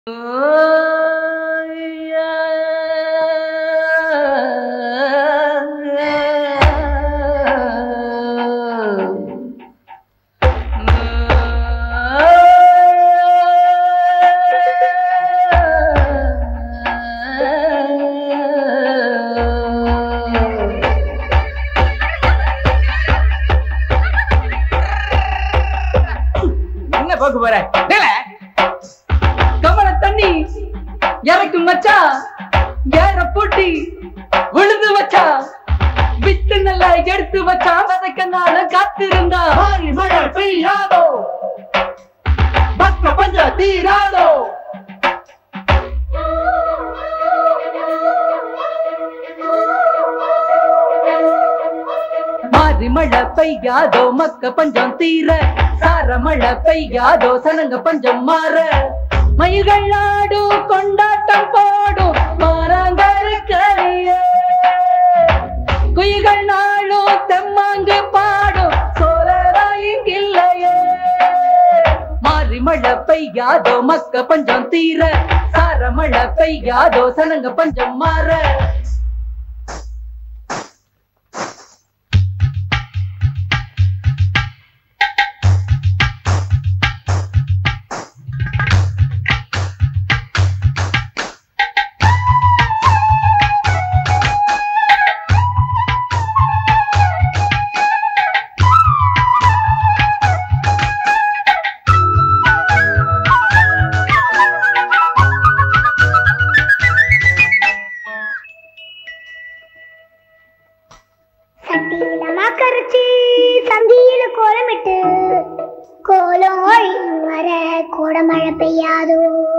என்ன பார்க்க போற டேல கமல தண்ணி இறக்கும் மச்சா ஏற பூட்டி விழுந்து வச்சா வித்து நல்லா எடுத்து வச்சா வதக்கனால காத்திருந்தா மாறி மழை பெய்யாதோ பக்க பஞ்ச தீராதோ மாறி மழை பெய்யாதோ மக்க பஞ்சம் தீர சார மழை பெய்யாதோ சனங்க பஞ்சம் மாற மயில்கள் ஆடும் கொண்டாட்டம் போடும் மாறாங்கருக்கறியே குயில்கள் நாளும் தெம்மாங்கு பாடும் சோழராயிங்கில்லையே மாறி மழை பெய்யாதோ மக்க பஞ்சம் தீர சார மழை பெய்யாதோ சனங்க பஞ்சம் மாற சட்டியில மாக்கரைச்சி சந்தியில கோலமிட்டு கோலம் ஒழியும் வர கூட மழை பெய்யாதோ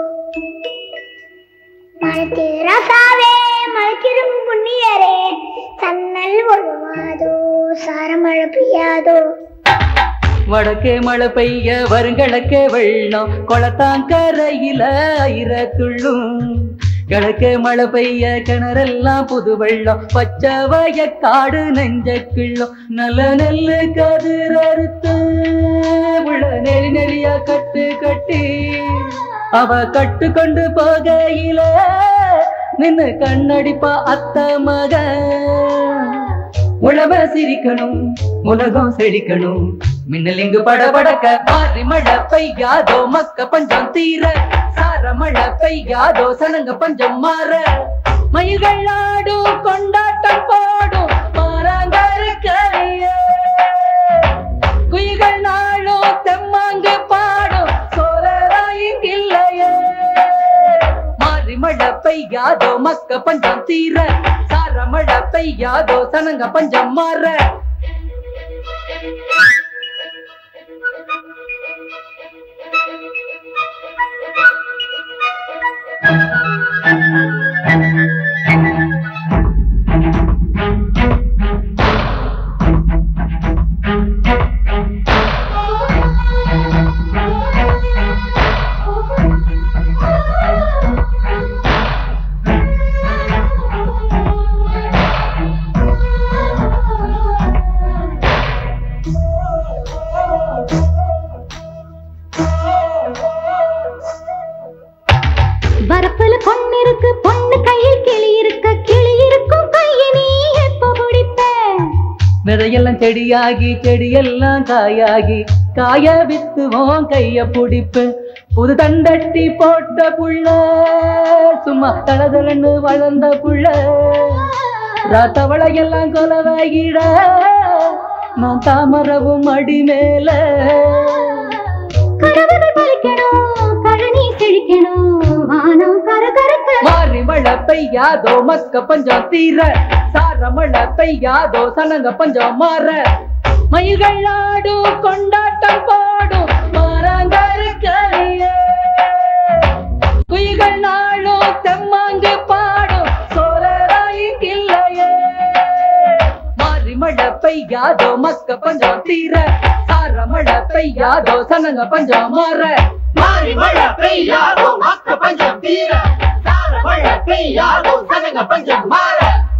மழத்து ரசாவே மழைக்கிடும் புண்ணியரே சன்னல் ஒழுவாதோ சார மழை பெய்யாதோ வடக்கே மழை பெய்ய வருங்கிழக்கே வெள்ளம் குளத்தாங்கரையில ஐர துள்ளும் கிழக்கே மழை பெய்ய கிணறெல்லாம் புது வெள்ளம் பச்சை வய காடு நெஞ்ச கிள்ளும் நல்ல நெல்லு கதிர் அறுத்து உள்ள நெளி நெளியா கட்டு கட்டி அவ கட்டு கொண்டு போகையில நின்னு கண்ணடிப்பா அத்த மகன் உழவ சிரிக்கணும் உலகம் செழிக்கணும் மின்னல் இங்கு படபடக்க மாறி மழை பெய்யாதோ மக்க பஞ்சம் தீர சார மழை பெய்யாதோ சனங்க பஞ்சம் மாற மயில்கள் ஆடும் கொண்டாட்டம் போடும் மாறாங்கருக்கறியே குயில்கள் நாளும் தெம்மாங்கு பாடும் சோழராயிங்கில்லையே மாறி மழை பெய்யாதோ மக்க பஞ்சம் தீர சார மழை பெய்யாதோ சனங்க பஞ்சம் மாற வரப்புல பொண்ணு இருக்கு பொண்ணு கையில் கிளி இருக்க கிளி இருக்கும் கையை நீ எப்ப பிடிப்ப விதையெல்லாம் செடியாகி செடியெல்லாம் காயாகி காய வித்துவோம் கைய புடிப்பு புது தண்டட்டி போட்ட புள்ள சும்மா தளதளன்னு வளர்ந்த புள்ள ராத்தவளையெல்லாம் கொலவாகிட நான் தாமரவும் அடி மேல கனவுகள் பலிக்கணும் கழனி செழிக்கணும் வானம் கரகரக்க மாறி மழை பெய்யாதோ மக்க பஞ்சம் தீர சார மழை பெய்யாதோ சனங்க பஞ்சம் மாற மயில்கள் ஆடும் கொண்டாட்டம் போடும் மாறாங்கருக்கறியே குயில்கள் நாளும் தெம்மாங்கு பாடும் சோழராயிங்கில்லையே மாறி மழை பெய்யாதோ மக்க பஞ்சம் தீர சார மழை பெய்யாதோ சனங்க பஞ்சம் மாற மாறி மழை பெய்யாதோ மக்க பஞ்சம் தீர சார மழை பெய்யாதோ சனங்க பஞ்சம் மாற